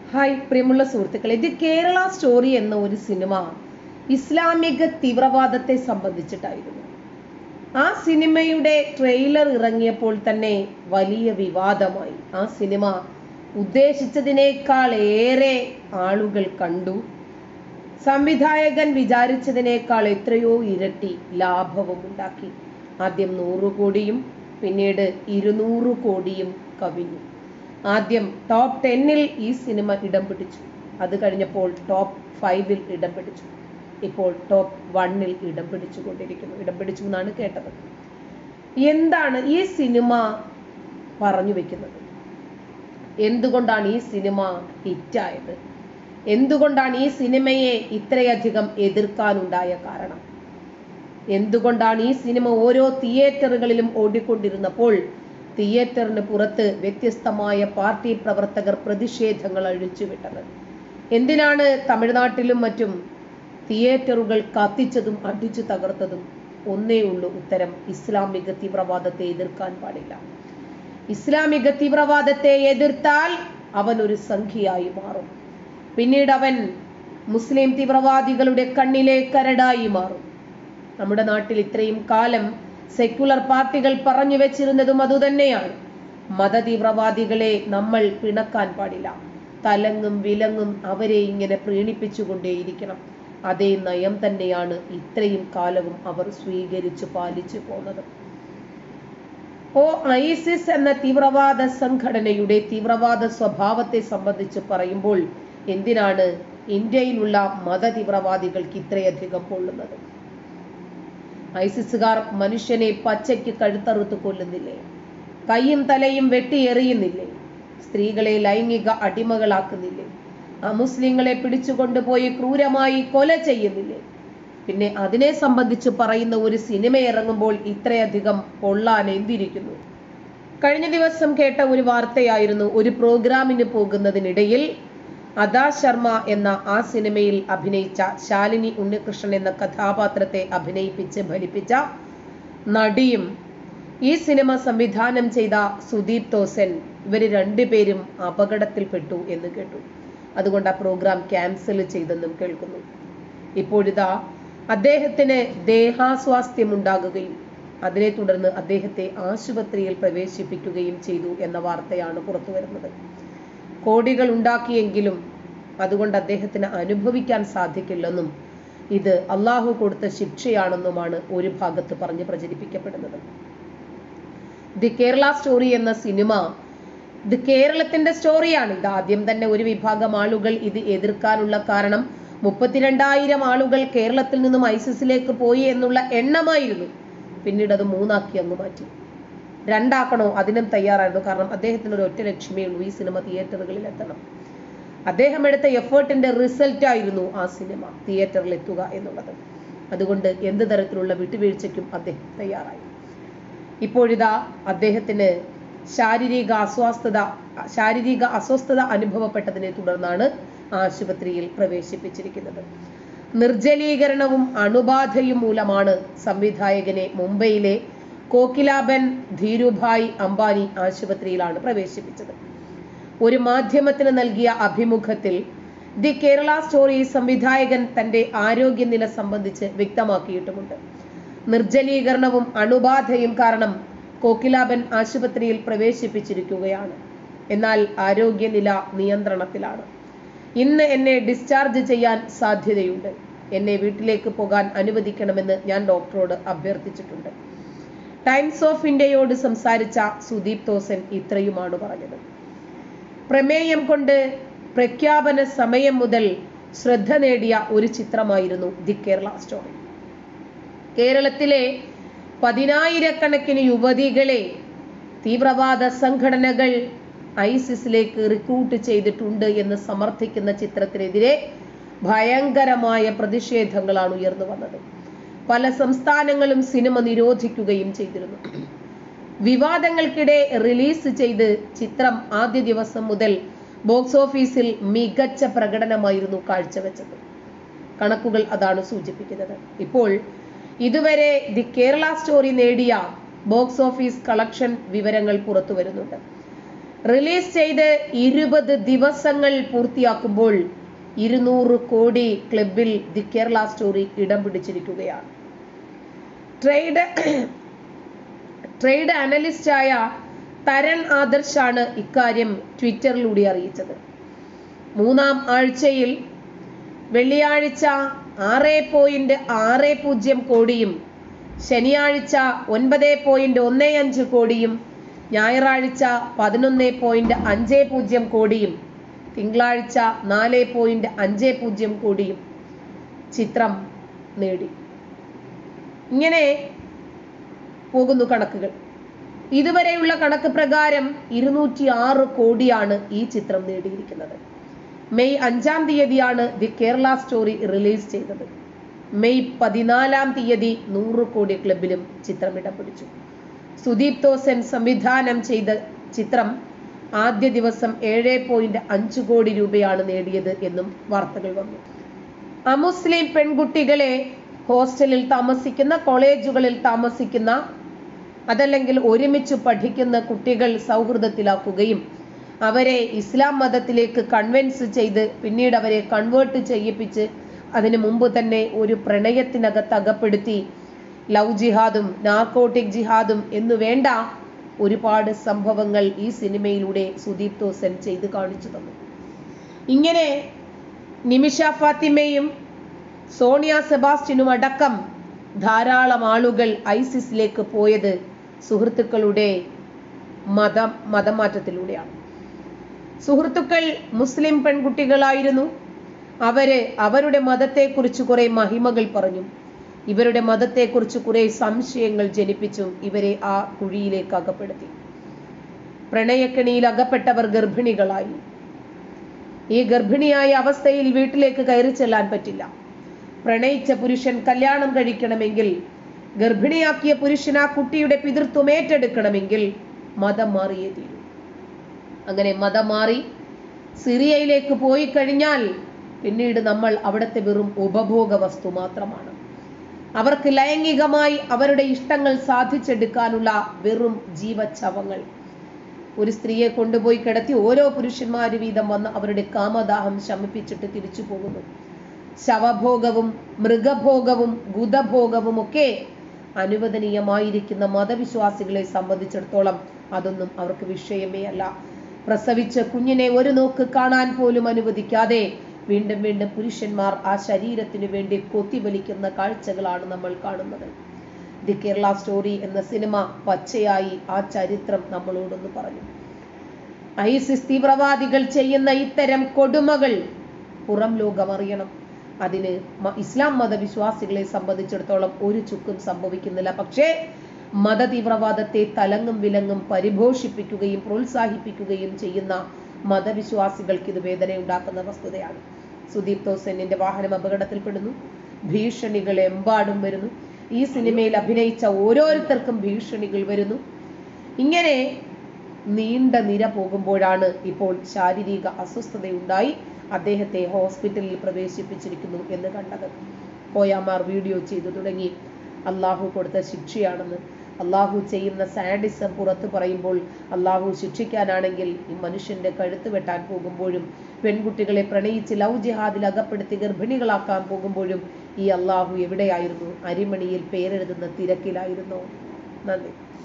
hi പ്രിയമുള്ള സുഹൃത്തുക്കളെ ഇത് കേരള സ്റ്റോറി എന്ന ഒരു സിനിമ ഇസ്ലാമിക തീവ്രവാദത്തെ സംബന്ധിച്ചിട്ടായിരുന്നു ആ സിനിമയുടെ ട്രെയിലർ ഇറങ്ങിയപ്പോൾ തന്നെ വലിയ വിവാദമായി ആ സിനിമ ഉദ്ദേശിച്ചതിനേക്കാൾ ഏറെ ആളുകൾ കണ്ടു സംവിധായകൻ വിചാരിച്ചതിനേക്കാൾ എത്രയോ ഇരട്ടി ലാഭവും ഉണ്ടാക്കി ആദ്യം നൂറ് കോടിയും പിന്നീട് ഇരുന്നൂറ് കോടിയും കവിഞ്ഞു ആദ്യം ടോപ്പ് ടെന്നിൽ ഈ സിനിമ ഇടം പിടിച്ചു അത് കഴിഞ്ഞപ്പോൾ ടോപ്പ് ഫൈവിൽ ഇടം പിടിച്ചു ഇപ്പോൾ ടോപ്പ് വണ്ണിൽ ഇടം പിടിച്ചുകൊണ്ടിരിക്കുന്നു ഇടം പിടിച്ചു എന്നാണ് കേട്ടത് എന്താണ് ഈ സിനിമ പറഞ്ഞു വെക്കുന്നത് എന്തുകൊണ്ടാണ് ഈ സിനിമ ഹിറ്റായത് എന്തുകൊണ്ടാണ് ഈ സിനിമയെ ഇത്രയധികം എതിർക്കാനുണ്ടായ കാരണം എന്തുകൊണ്ടാണ് ഈ സിനിമ ഓരോ തിയേറ്ററുകളിലും ഓടിക്കൊണ്ടിരുന്നപ്പോൾ തിയേറ്ററിന് പുറത്ത് വ്യത്യസ്തമായ പാർട്ടി പ്രവർത്തകർ പ്രതിഷേധങ്ങൾ അഴിച്ചുവിട്ടത് എന്തിനാണ് തമിഴ്നാട്ടിലും മറ്റും തിയേറ്ററുകൾ കത്തിച്ചതും അടിച്ചു തകർത്തതും ഒന്നേ ഉള്ളൂ ഉത്തരം ഇസ്ലാമിക തീവ്രവാദത്തെ എതിർക്കാൻ പാടില്ല ഇസ്ലാമിക തീവ്രവാദത്തെ എതിർത്താൽ അവൻ ഒരു സംഖ്യയായി മാറും പിന്നീട് അവൻ മുസ്ലിം തീവ്രവാദികളുടെ കണ്ണിലെ കരടായി മാറും നമ്മുടെ നാട്ടിൽ ഇത്രയും കാലം സെക്യുലർ പാർട്ടികൾ പറഞ്ഞു വെച്ചിരുന്നതും അതുതന്നെയാണ് മതതീവ്രവാദികളെ നമ്മൾ പിണക്കാൻ പാടില്ല തലങ്ങും വിലങ്ങും അവരെ ഇങ്ങനെ പ്രീണിപ്പിച്ചുകൊണ്ടേയിരിക്കണം അതേ നയം തന്നെയാണ് ഇത്രയും കാലവും അവർ സ്വീകരിച്ചു പാലിച്ചു പോന്നത് ഓ ഐസിസ് എന്ന തീവ്രവാദ സംഘടനയുടെ തീവ്രവാദ സ്വഭാവത്തെ സംബന്ധിച്ച് പറയുമ്പോൾ എന്തിനാണ് ഇന്ത്യയിലുള്ള മത തീവ്രവാദികൾക്ക് ഇത്രയധികം കൊള്ളുന്നത് ഐസിസുകാർ മനുഷ്യനെ പച്ചയ്ക്ക് കഴുത്തറുത്ത് കൊല്ലുന്നില്ലേ കൈയും തലയും വെട്ടിയെറിയുന്നില്ലേ സ്ത്രീകളെ ലൈംഗിക അടിമകളാക്കുന്നില്ലേ അമുസ്ലിങ്ങളെ പിടിച്ചുകൊണ്ടുപോയി ക്രൂരമായി കൊല ചെയ്യുന്നില്ലേ പിന്നെ അതിനെ സംബന്ധിച്ച് പറയുന്ന ഒരു സിനിമ ഇറങ്ങുമ്പോൾ ഇത്രയധികം കൊള്ളാൻ എന്തിരിക്കുന്നു കഴിഞ്ഞ ദിവസം കേട്ട ഒരു വാർത്തയായിരുന്നു ഒരു പ്രോഗ്രാമിന് പോകുന്നതിനിടയിൽ അദാ ശർമ്മ എന്ന ആ സിനിമയിൽ അഭിനയിച്ച ശാലിനി ഉണ്ണികൃഷ്ണൻ എന്ന കഥാപാത്രത്തെ അഭിനയിപ്പിച്ച് ഫലിപ്പിച്ച നടിയും ഈ സിനിമ സംവിധാനം ചെയ്ത സുദീപ് തോസൻ ഇവര് രണ്ടുപേരും അപകടത്തിൽപ്പെട്ടു എന്ന് കേട്ടു അതുകൊണ്ട് ആ പ്രോഗ്രാം ക്യാൻസൽ ചെയ്തെന്നും കേൾക്കുന്നു ഇപ്പോഴിതാ അദ്ദേഹത്തിന് ദേഹാസ്വാസ്ഥ്യം ഉണ്ടാകുകയും അതിനെ തുടർന്ന് അദ്ദേഹത്തെ ആശുപത്രിയിൽ പ്രവേശിപ്പിക്കുകയും ചെയ്തു എന്ന വാർത്തയാണ് പുറത്തു വരുന്നത് കോടികൾ ഉണ്ടാക്കിയെങ്കിലും അതുകൊണ്ട് അദ്ദേഹത്തിന് അനുഭവിക്കാൻ സാധിക്കില്ലെന്നും ഇത് അള്ളാഹു കൊടുത്ത ശിക്ഷയാണെന്നുമാണ് ഒരു ഭാഗത്ത് പറഞ്ഞ് പ്രചരിപ്പിക്കപ്പെടുന്നത് ദി കേരള സ്റ്റോറി എന്ന സിനിമ ഇത് കേരളത്തിന്റെ സ്റ്റോറിയാണ് ഇത് ആദ്യം തന്നെ ഒരു വിഭാഗം ആളുകൾ ഇത് എതിർക്കാനുള്ള കാരണം മുപ്പത്തിരണ്ടായിരം ആളുകൾ കേരളത്തിൽ നിന്നും ഐസിസിലേക്ക് പോയി എന്നുള്ള എണ്ണമായിരുന്നു പിന്നീട് അത് മൂന്നാക്കി അങ്ങ് മാറ്റി രണ്ടാക്കണോ അതിനും തയ്യാറായിരുന്നു കാരണം അദ്ദേഹത്തിന് ഒരു ഒറ്റ ലക്ഷ്യമേ ഉള്ളൂ ഈ സിനിമ തിയേറ്ററുകളിൽ എത്തണം അദ്ദേഹം എടുത്ത എഫേർട്ടിന്റെ റിസൾട്ട് ആയിരുന്നു ആ സിനിമ തിയേറ്ററിൽ എത്തുക എന്നുള്ളത് അതുകൊണ്ട് എന്ത് തരത്തിലുള്ള വിട്ടുവീഴ്ചയ്ക്കും അദ്ദേഹം തയ്യാറായി ഇപ്പോഴിതാ അദ്ദേഹത്തിന് ശാരീരിക അസ്വസ്ഥത ശാരീരിക അസ്വസ്ഥത അനുഭവപ്പെട്ടതിനെ തുടർന്നാണ് ആശുപത്രിയിൽ പ്രവേശിപ്പിച്ചിരിക്കുന്നത് നിർജ്ജലീകരണവും അണുബാധയും മൂലമാണ് സംവിധായകനെ മുംബൈയിലെ കോക്കിലാബൻ ധീരുഭായ് അംബാനി ആശുപത്രിയിലാണ് പ്രവേശിപ്പിച്ചത് ഒരു മാധ്യമത്തിന് നൽകിയ അഭിമുഖത്തിൽ ദി കേരള സ്റ്റോറി സംവിധായകൻ തന്റെ ആരോഗ്യനില സംബന്ധിച്ച് വ്യക്തമാക്കിയിട്ടുമുണ്ട് നിർജ്ജലീകരണവും അണുബാധയും കാരണം കോക്കിലാബൻ ആശുപത്രിയിൽ പ്രവേശിപ്പിച്ചിരിക്കുകയാണ് എന്നാൽ ആരോഗ്യനില നിയന്ത്രണത്തിലാണ് ഇന്ന് എന്നെ ഡിസ്ചാർജ് ചെയ്യാൻ സാധ്യതയുണ്ട് എന്നെ വീട്ടിലേക്ക് പോകാൻ അനുവദിക്കണമെന്ന് ഞാൻ ഡോക്ടറോട് അഭ്യർത്ഥിച്ചിട്ടുണ്ട് ടൈംസ് ഓഫ് ഇന്ത്യയോട് സംസാരിച്ച സുദീപ് തോസൻ ഇത്രയുമാണ് പറഞ്ഞത് പ്രമേയം കൊണ്ട് പ്രഖ്യാപന സമയം മുതൽ ശ്രദ്ധ നേടിയ ഒരു ചിത്രമായിരുന്നു ദി കേരള സ്റ്റോറി കേരളത്തിലെ പതിനായിരക്കണക്കിന് യുവതികളെ തീവ്രവാദ സംഘടനകൾ ഐസിസിലേക്ക് റിക്രൂട്ട് ചെയ്തിട്ടുണ്ട് എന്ന് സമർത്ഥിക്കുന്ന ചിത്രത്തിനെതിരെ ഭയങ്കരമായ പ്രതിഷേധങ്ങളാണ് ഉയർന്നു വന്നത് പല സംസ്ഥാനങ്ങളും സിനിമ നിരോധിക്കുകയും ചെയ്തിരുന്നു വിവാദങ്ങൾക്കിടെ റിലീസ് ചെയ്ത് ചിത്രം ആദ്യ ദിവസം മുതൽ ബോക്സ് ഓഫീസിൽ മികച്ച പ്രകടനമായിരുന്നു കാഴ്ചവെച്ചത് കണക്കുകൾ അതാണ് സൂചിപ്പിക്കുന്നത് ഇപ്പോൾ ഇതുവരെ ദി കേരള സ്റ്റോറി നേടിയ ബോക്സ് ഓഫീസ് കളക്ഷൻ വിവരങ്ങൾ പുറത്തു വരുന്നുണ്ട് റിലീസ് ചെയ്ത് ഇരുപത് ദിവസങ്ങൾ പൂർത്തിയാക്കുമ്പോൾ ഇരുന്നൂറ് കോടി ക്ലബിൽ ദി കേരള സ്റ്റോറി ഇടം പിടിച്ചിരിക്കുകയാണ് ട്രേഡ് ട്രേഡ് അനലിസ്റ്റായ തരൺ ആദർശാണ് ഇക്കാര്യം ട്വിറ്ററിലൂടെ അറിയിച്ചത് മൂന്നാം ആഴ്ചയിൽ വെള്ളിയാഴ്ച ആറ് പോയിന്റ് ആറ് പൂജ്യം കോടിയും ശനിയാഴ്ച ഒൻപത് പോയിന്റ് ഒന്ന് അഞ്ച് കോടിയും ഞായറാഴ്ച പതിനൊന്ന് പോയിന്റ് അഞ്ച് പൂജ്യം കോടിയും തിങ്കളാഴ്ച നാല് പോയിന്റ് അഞ്ച് പൂജ്യം കോടിയും ചിത്രം നേടി ഇങ്ങനെ പോകുന്നു കണക്കുകൾ ഇതുവരെയുള്ള കണക്ക് പ്രകാരം ഇരുന്നൂറ്റി ആറ് കോടിയാണ് ഈ ചിത്രം നേടിയിരിക്കുന്നത് മെയ് അഞ്ചാം തീയതിയാണ് ദി കേരള സ്റ്റോറി റിലീസ് ചെയ്തത് മെയ് പതിനാലാം തീയതി നൂറ് കോടി ക്ലബിലും ചിത്രം ഇടം പിടിച്ചു സുദീപ് തോസൻ സംവിധാനം ചെയ്ത ചിത്രം ആദ്യ ദിവസം ഏഴ് പോയിന്റ് അഞ്ച് കോടി രൂപയാണ് നേടിയത് എന്നും വാർത്തകൾ വന്നു അമുസ്ലിം പെൺകുട്ടികളെ ഹോസ്റ്റലിൽ താമസിക്കുന്ന കോളേജുകളിൽ താമസിക്കുന്ന അതല്ലെങ്കിൽ ഒരുമിച്ച് പഠിക്കുന്ന കുട്ടികൾ സൗഹൃദത്തിലാക്കുകയും അവരെ ഇസ്ലാം മതത്തിലേക്ക് കൺവിൻസ് ചെയ്ത് പിന്നീട് അവരെ കൺവേർട്ട് ചെയ്യിപ്പിച്ച് അതിനു മുമ്പ് തന്നെ ഒരു പ്രണയത്തിനകത്ത് അകപ്പെടുത്തി ലവ് ജിഹാദും നാർക്കോട്ടിക് ജിഹാദും എന്നു വേണ്ട ഒരുപാട് സംഭവങ്ങൾ ഈ സിനിമയിലൂടെ സുദീപ് തോസൻ ചെയ്ത് കാണിച്ചു തന്നു ഇങ്ങനെ നിമിഷ ഫാത്തിമയും സോണിയ സെബാസ്റ്റ്യനും അടക്കം ധാരാളം ആളുകൾ ഐസിസിലേക്ക് പോയത് സുഹൃത്തുക്കളുടെ മതം മതമാറ്റത്തിലൂടെയാണ് സുഹൃത്തുക്കൾ മുസ്ലിം പെൺകുട്ടികളായിരുന്നു അവര് അവരുടെ മതത്തെക്കുറിച്ച് കുറെ മഹിമകൾ പറഞ്ഞു ഇവരുടെ മതത്തെക്കുറിച്ച് കുറെ സംശയങ്ങൾ ജനിപ്പിച്ചും ഇവരെ ആ കുഴിയിലേക്ക് അകപ്പെടുത്തി പ്രണയക്കെണിയിൽ അകപ്പെട്ടവർ ഗർഭിണികളായി ഈ ഗർഭിണിയായ അവസ്ഥയിൽ വീട്ടിലേക്ക് കയറി ചെല്ലാൻ പറ്റില്ല പ്രണയിച്ച പുരുഷൻ കല്യാണം കഴിക്കണമെങ്കിൽ ഗർഭിണിയാക്കിയ പുരുഷൻ ആ കുട്ടിയുടെ പിതൃത്വം ഏറ്റെടുക്കണമെങ്കിൽ മതം മാറിയേ തീരൂ അങ്ങനെ മതം മാറി സിറിയയിലേക്ക് പോയി കഴിഞ്ഞാൽ പിന്നീട് നമ്മൾ അവിടുത്തെ വെറും ഉപഭോഗ വസ്തു മാത്രമാണ് അവർക്ക് ലൈംഗികമായി അവരുടെ ഇഷ്ടങ്ങൾ സാധിച്ചെടുക്കാനുള്ള വെറും ജീവച്ഛവങ്ങൾ ഒരു സ്ത്രീയെ കൊണ്ടുപോയി കിടത്തി ഓരോ പുരുഷന്മാര് വീതം വന്ന് അവരുടെ കാമദാഹം ശമിപ്പിച്ചിട്ട് തിരിച്ചു പോകുന്നു ശവഭോഗവും മൃഗഭോഗവും ഗുദഭോഗവും ഒക്കെ അനുവദനീയമായിരിക്കുന്ന മതവിശ്വാസികളെ സംബന്ധിച്ചിടത്തോളം അതൊന്നും അവർക്ക് വിഷയമേ അല്ല പ്രസവിച്ച കുഞ്ഞിനെ ഒരു നോക്ക് കാണാൻ പോലും അനുവദിക്കാതെ വീണ്ടും വീണ്ടും പുരുഷന്മാർ ആ ശരീരത്തിനു വേണ്ടി കൊത്തിവലിക്കുന്ന കാഴ്ചകളാണ് നമ്മൾ കാണുന്നത് ദി കേരള സ്റ്റോറി എന്ന സിനിമ പച്ചയായി ആ ചരിത്രം നമ്മളോടൊന്ന് പറഞ്ഞു ഐസിസ് തീവ്രവാദികൾ ചെയ്യുന്ന ഇത്തരം കൊടുമകൾ പുറം ലോകം അറിയണം അതിന് മ- ഇസ്ലാം മതവിശ്വാസികളെ സംബന്ധിച്ചിടത്തോളം ഒരു ചുക്കും സംഭവിക്കുന്നില്ല പക്ഷേ മത തീവ്രവാദത്തെ തലങ്ങും വിലങ്ങും പരിപോഷിപ്പിക്കുകയും പ്രോത്സാഹിപ്പിക്കുകയും ചെയ്യുന്ന മതവിശ്വാസികൾക്ക് ഇത് വേദനയുണ്ടാക്കുന്ന വസ്തുതയാണ് സുദീപ് തോസെന്നിന്റെ വാഹനം അപകടത്തിൽപ്പെടുന്നു ഭീഷണികൾ എമ്പാടും വരുന്നു ഈ സിനിമയിൽ അഭിനയിച്ച ഓരോരുത്തർക്കും ഭീഷണികൾ വരുന്നു ഇങ്ങനെ നീണ്ട നിര പോകുമ്പോഴാണ് ഇപ്പോൾ ശാരീരിക അസ്വസ്ഥതയുണ്ടായി അദ്ദേഹത്തെ ഹോസ്പിറ്റലിൽ പ്രവേശിപ്പിച്ചിരിക്കുന്നു എന്ന് കണ്ടത് കോയാമാർ വീഡിയോ ചെയ്തു തുടങ്ങി അള്ളാഹു കൊടുത്ത ശിക്ഷയാണെന്ന് അള്ളാഹു ചെയ്യുന്ന സാഡിസം പുറത്തു പറയുമ്പോൾ അള്ളാഹു ശിക്ഷിക്കാനാണെങ്കിൽ ഈ മനുഷ്യന്റെ കഴുത്ത് വെട്ടാൻ പോകുമ്പോഴും പെൺകുട്ടികളെ പ്രണയിച്ച് ലവ് ജിഹാദിൽ അകപ്പെടുത്തി ഗർഭിണികളാക്കാൻ പോകുമ്പോഴും ഈ അള്ളാഹു എവിടെയായിരുന്നു അരിമണിയിൽ പേരെഴുതുന്ന തിരക്കിലായിരുന്നോ നന്ദി